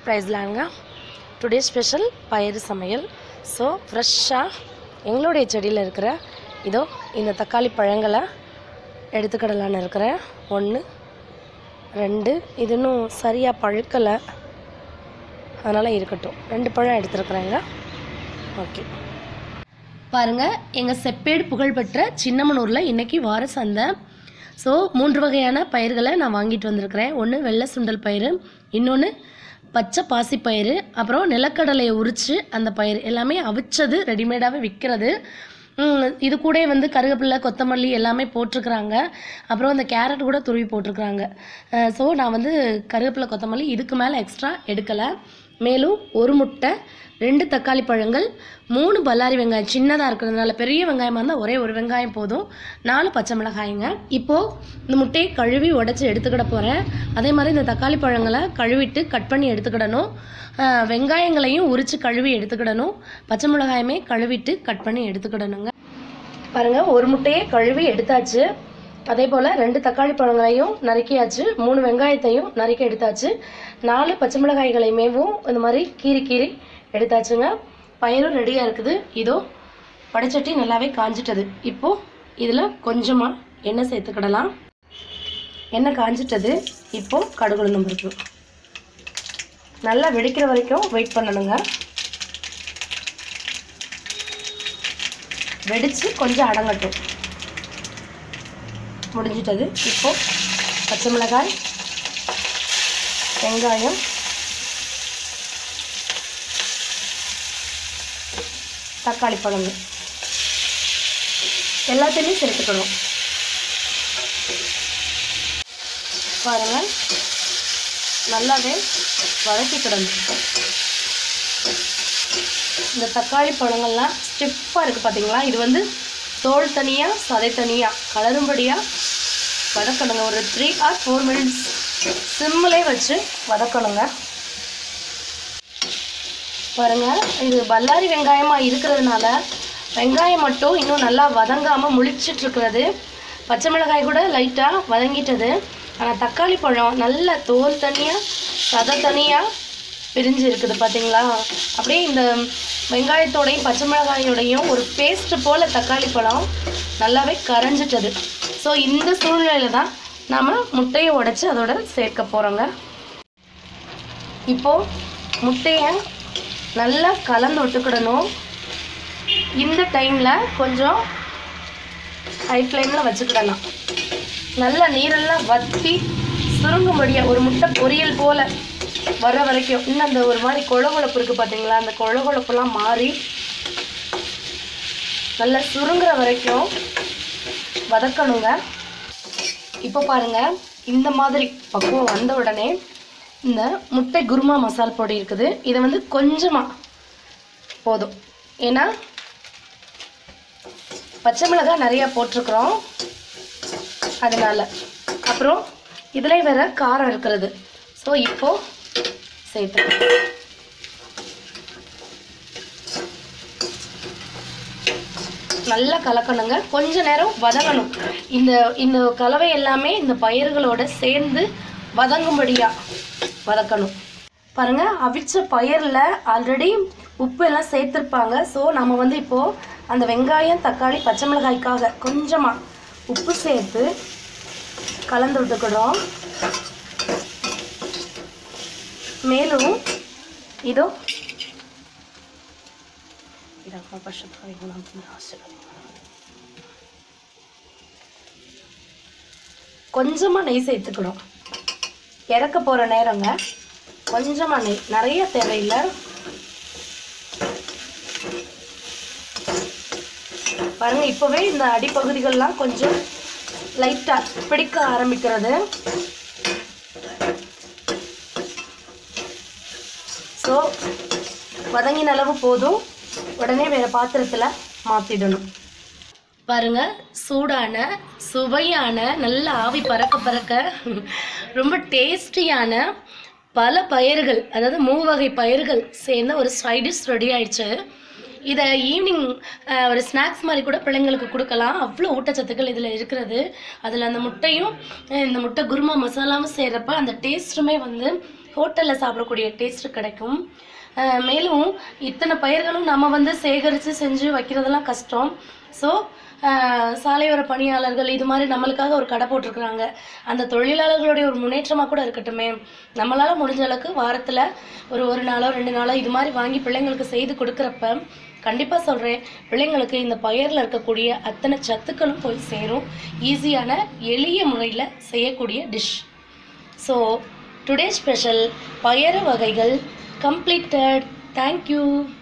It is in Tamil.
ப்ரைஸ்லாங்க டுடே ஸ்பெஷல் பயிறு சமையல் ஸோ ஃப்ரெஷ்ஷாக எங்களுடைய செடியில் இருக்கிற இதோ இந்த தக்காளி பழங்களை எடுத்துக்கிடலான்னு இருக்கிறேன் ஒன்று ரெண்டு இது இன்னும் சரியாக பழுக்கலை அதனால் இருக்கட்டும் ரெண்டு பழம் எடுத்துருக்குறேங்க ஓகே பாருங்க எங்கள் செப்பேடு புகழ்பெற்ற சின்னமனூரில் இன்னைக்கு வார சந்தை ஸோ மூன்று வகையான பயிர்களை நான் வாங்கிட்டு வந்திருக்கிறேன் ஒன்று வெள்ளை சுண்டல் பயிர் இன்னொன்று பச்சை பாசிப்பயிறு அப்புறம் நிலக்கடலையை உரித்து அந்த பயிர் எல்லாமே அவிச்சது ரெடிமேடாகவே விற்கிறது ம், இது கூட வந்து கருவேப்பிலை கொத்தமல்லி எல்லாமே போட்டிருக்கிறாங்க அப்புறம் அந்த கேரட் கூட துருவி போட்டிருக்கிறாங்க ஸோ நான் வந்து கருவேப்பிலை கொத்தமல்லி இதுக்கு மேலே எக்ஸ்ட்ரா எடுக்கலை மேலும் ஒரு முட்டை ரெண்டு தக்காளி பழங்கள் மூணு பல்லாரி வெங்காயம் சின்னதாக இருக்கிறதுனால பெரிய வெங்காயமாக இருந்தால் ஒரே ஒரு வெங்காயம் போதும் நாலு பச்சை மிளகாய்ங்க இப்போது இந்த முட்டையை கழுவி உடச்சி எடுத்துக்கிட போகிறேன் அதே மாதிரி இந்த தக்காளி பழங்களை கழுவிட்டு கட் பண்ணி எடுத்துக்கிடணும் ஆஹ் வெங்காயங்களையும் உரித்து கழுவி எடுத்துக்கிடணும் பச்சை மிளகாயுமே கழுவிட்டு கட் பண்ணி எடுத்துக்கிடணுங்க பாருங்கள் ஒரு முட்டையை கழுவி எடுத்தாச்சு அதே போல் ரெண்டு தக்காளி பழங்களையும் நறுக்கியாச்சு மூணு வெங்காயத்தையும் நறுக்கி எடுத்தாச்சு நாலு பச்சை மிளகாய்களையுமேவும் இந்த மாதிரி கீறி கீறி எடுத்தாச்சுங்க பயிரும் ரெடியாக இருக்குது இதோ வடைச்சட்டி நல்லாவே காஞ்சிட்டது இப்போது இதில் கொஞ்சமாக எண்ணெய் சேர்த்துக்கிடலாம் எண்ணெய் காஞ்சிட்டது இப்போது கடுகு உளுந்தம் பருப்பு நல்லா வெடிக்கிற வரைக்கும் வெயிட் பண்ணணுங்க வெடித்து கொஞ்சம் அடங்கட்டும் முடிஞ்சிட்டது இப்போ பச்சை மிளகாய் வெங்காயம் தக்காளி பழங்க எல்லாத்தையுமே சேர்த்துக்கணும் பாருங்க நல்லாவே வதக்கிக்கிடணும் இந்த தக்காளி பழங்கள்லாம் ஸ்டிஃபாக இருக்குது பார்த்தீங்களா இது வந்து தோல் தனியாக சதை தனியாக கலரும்படியாக வதக்கணுங்க ஒரு த்ரீ ஆர் ஃபோர் மினிட்ஸ் சிம்மிலே வச்சு வதக்கணுங்க பாருங்க இது பல்லாரி வெங்காயமாக இருக்கிறதுனால வெங்காயம் மட்டும் இன்னும் நல்லா வதங்காமல் முழிச்சிட்டு இருக்கிறது பச்சை மிளகாய் கூட லைட்டாக வதங்கிட்டது ஆனால் தக்காளி பழம் நல்ல தோல் தனியாக சதை தனியாக பிரிஞ்சு இருக்குது பார்த்தீங்களா அப்படியே இந்த வெங்காயத்தோடையும் பச்சை மிளகாயோடையும் ஒரு பேஸ்ட் போல் தக்காளி பழம் நல்லாவே கரைஞ்சிட்டது ஸோ இந்த சூழ்நிலையில தான் நாம் முட்டையை உடைச்சி அதோட சேர்க்க போகிறோங்க இப்போது முட்டையை நல்லா கலந்து விட்டுக்கிடணும் இந்த டைமில் கொஞ்சம் ஹை ஃப்ளேமில் வச்சுக்கிடலாம் நல்லா நீரெல்லாம் வற்றி சுருங்கும்படியாக ஒரு முட்டை பொரியல் போல் வர்ற வரைக்கும் இன்னும் அந்த ஒரு மாதிரி கொழகொழப்பு இருக்குது பார்த்தீங்களா அந்த கொழகொழப்புலாம் மாறி நல்லா சுருங்குற வரைக்கும் வதக்கணுங்க இப்போ பாருங்க இந்த மாதிரி பக்குவம் வந்த உடனே இந்த முட்டை குருமா மசால் பொடி இருக்குது இதை வந்து கொஞ்சமாக போதும் ஏன்னா பச்சை மிளகாய் நிறையா போட்டிருக்கிறோம் அதனால அப்புறம் இதில் வேற காரம் இருக்கிறது ஸோ இப்போ சேர்த்துக்கலாம் நல்லா கலக்கணுங்க கொஞ்ச நேரம் வதங்கணும் இந்த இந்த கலவை எல்லாமே இந்த பயிர்களோட சேர்ந்து வதங்கும்படியா வதக்கணும் பாருங்க அவிச்ச பயிரில் ஆல்ரெடி உப்பு எல்லாம் சேர்த்துருப்பாங்க ஸோ நம்ம வந்து இப்போ அந்த வெங்காயம் தக்காளி பச்சை மிளகாய்க்காக கொஞ்சமாக உப்பு சேர்த்து கலந்து விட்டுக்கிறோம் மேலும் இதோ இதற்கு பசுத்தாய் ஆசிரியர் கொஞ்சமாக நெய் சேர்த்துக்கணும் இறக்க போகிற நேரங்க கொஞ்சமாக நெய் நிறைய தேவையில்லை பாருங்க இப்போவே இந்த அடிப்பகுதிகள்லாம் கொஞ்சம் லைட்டாக பிடிக்க ஆரம்பிக்கிறது ஸோ வதங்கின அளவு போதும் உடனே வேறு பாத்திரத்தில் மாற்றிடணும் பாருங்க சூடான சுவையான நல்ல ஆவி பறக்க பறக்க ரொம்ப டேஸ்டியான பல பயிர்கள் அதாவது மூவகை பயிர்கள் சேர்ந்த ஒரு சைடிஷ் ரெடி ஆயிடுச்சு இதை ஈவினிங் ஒரு ஸ்நாக்ஸ் மாதிரி கூட பிள்ளைங்களுக்கு கொடுக்கலாம் அவ்வளோ ஊட்டச்சத்துக்கள் இதில் இருக்கிறது அதில் அந்த முட்டையும் அஹ், இந்த முட்டை குருமா மசாலாவும் செய்கிறப்ப அந்த டேஸ்ட்டுமே வந்து ஹோட்டலில் சாப்பிடக்கூடிய டேஸ்ட் கிடைக்கும் அஹ் மேலும் இத்தனை பயிர்களும் நம்ம வந்து சேகரித்து செஞ்சு வைக்கிறதெல்லாம் கஷ்டம் ஸோ சாலையோர பணியாளர்கள் இது மாதிரி நம்மளுக்காக ஒரு கடை போட்டிருக்கிறாங்க அந்த தொழிலாளர்களுடைய ஒரு முன்னேற்றமாக கூட இருக்கட்டுமே நம்மளால் முடிஞ்ச அளவுக்கு வாரத்தில் ஒரு ஒரு நாளோ ரெண்டு நாளோ இது மாதிரி வாங்கி பிள்ளைங்களுக்கு செய்து கொடுக்குறப்ப கண்டிப்பாக சொல்கிறேன் பிள்ளைங்களுக்கு இந்த பயிரில் இருக்கக்கூடிய அத்தனை சத்துக்களும் போய் சேரும் ஈஸியான எளிய முறையில் செய்யக்கூடிய டிஷ் ஸோ டுடே ஸ்பெஷல் பயறு வகைகள் கம்ப்ளீட்டட் தேங்க்யூ